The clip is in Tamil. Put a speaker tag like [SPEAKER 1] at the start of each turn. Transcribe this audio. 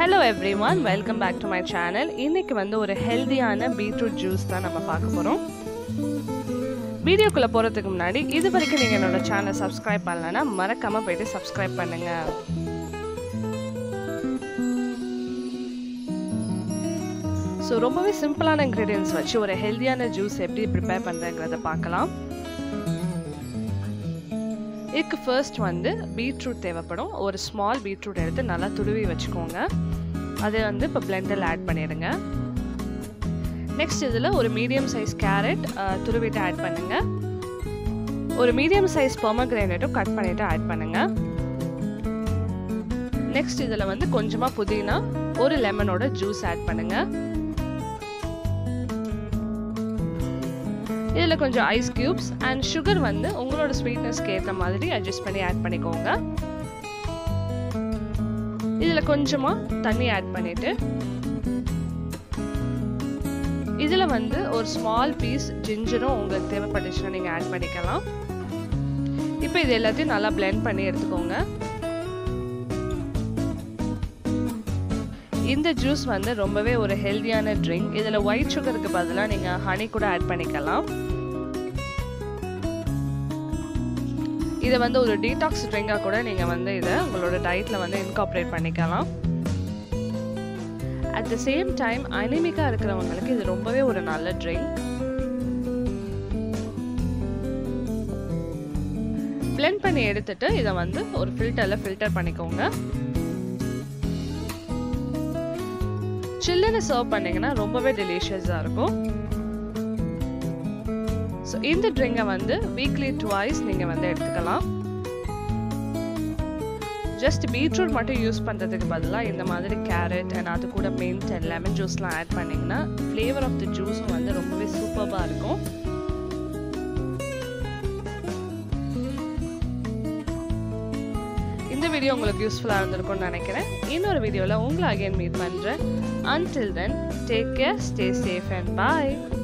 [SPEAKER 1] hello everyone welcome back to my channel இன்னைக்கு வந்து ஒரு ஹெல்தியான பீட்ரூட் ஜூஸ் தான் நம்ம பார்க்க போகிறோம் வீடியோக்குள்ளே போகிறதுக்கு முன்னாடி இது வரைக்கும் நீங்கள் என்னோட சேனல் சப்ஸ்கிரைப் பண்ணலன்னா மறக்காமல் போயிட்டு சப்ஸ்கிரைப் பண்ணுங்கள் ஸோ ரொம்பவே சிம்பிளான இன்க்ரீடியன்ஸ் வச்சு ஒரு ஹெல்தியான ஜூஸ் எப்படி ப்ரிப்பேர் பண்ணுறேங்கிறத பார்க்கலாம் இதுக்கு ஃபர்ஸ்ட் வந்து பீட்ரூட் தேவைப்படும் ஒரு ஸ்மால் பீட்ரூட் எடுத்து நல்லா துருவி வச்சுக்கோங்க அதை வந்து இப்போ பிளெண்டில் ஆட் பண்ணிடுங்க நெக்ஸ்ட் இதில் ஒரு மீடியம் சைஸ் கேரட் துருவிட்டு ஆட் பண்ணுங்க ஒரு மீடியம் சைஸ் பொமக்ரேனட்டும் கட் பண்ணிவிட்டு ஆட் பண்ணுங்க நெக்ஸ்ட் இதில் வந்து கொஞ்சமாக புதினா ஒரு லெமனோட ஜூஸ் ஆட் பண்ணுங்க இதில் கொஞ்சம் ஐஸ் க்யூப்ஸ் அண்ட் சுகர் வந்து உங்களோட ஸ்வீட்னஸ்க்கு ஏற்ற மாதிரி அட்ஜஸ்ட் பண்ணி ஆட் பண்ணிக்கோங்க இதில் கொஞ்சமாக தண்ணி ஆட் பண்ணிட்டு இதில் வந்து ஒரு ஸ்மால் பீஸ் ஜிஞ்சரும் உங்களுக்கு தேவைப்பட்டுச்சுன்னா நீங்கள் ஆட் பண்ணிக்கலாம் இப்போ இது எல்லாத்தையும் நல்லா பிளெண்ட் பண்ணி எடுத்துக்கோங்க இந்த ஜூஸ் வந்து ரொம்பவே ஒரு ஹெல்தியான ட்ரிங்க் இதில் ஒயிட் சுகருக்கு பதிலாக நீங்கள் ஹனி கூட ஆட் பண்ணிக்கலாம் இதை வந்து ஒரு டீடாக்ஸ் ட்ரிங்காக கூட நீங்கள் வந்து இதை உங்களோட டயட்டில் வந்து இன்காப்ரேட் பண்ணிக்கலாம் அட் த சேம் டைம் அனிமிக்காக இருக்கிறவங்களுக்கு இது ரொம்பவே ஒரு நல்ல ட்ரிங்க் பிளெண்ட் பண்ணி எடுத்துட்டு இதை வந்து ஒரு ஃபில்டரில் ஃபில்டர் பண்ணிக்கோங்க சில்லுன்னு சர்வ் பண்ணிங்கன்னா ரொம்பவே டெலிஷியஸாக இருக்கும் ஸோ இந்த ட்ரிங்கை வந்து வீக்லி டுவைஸ் நீங்கள் வந்து எடுத்துக்கலாம் ஜஸ்ட் பீட்ரூட் மட்டும் யூஸ் பண்ணுறதுக்கு பதிலாக இந்த மாதிரி கேரட் அண்ட் அது கூட மின்ட் அண்ட் லெமன் ஜூஸ்லாம் ஆட் பண்ணிங்கன்னா ஃப்ளேவர் ஆஃப் த ஜூஸும் வந்து ரொம்பவே சூப்பராக இருக்கும் இந்த வீடியோ உங்களுக்கு யூஸ்ஃபுல்லாக இருந்திருக்கும்னு நினைக்கிறேன் இன்னொரு வீடியோவில் உங்களை அகைன் மீட் பண்ணுறேன் until then take care stay safe and bye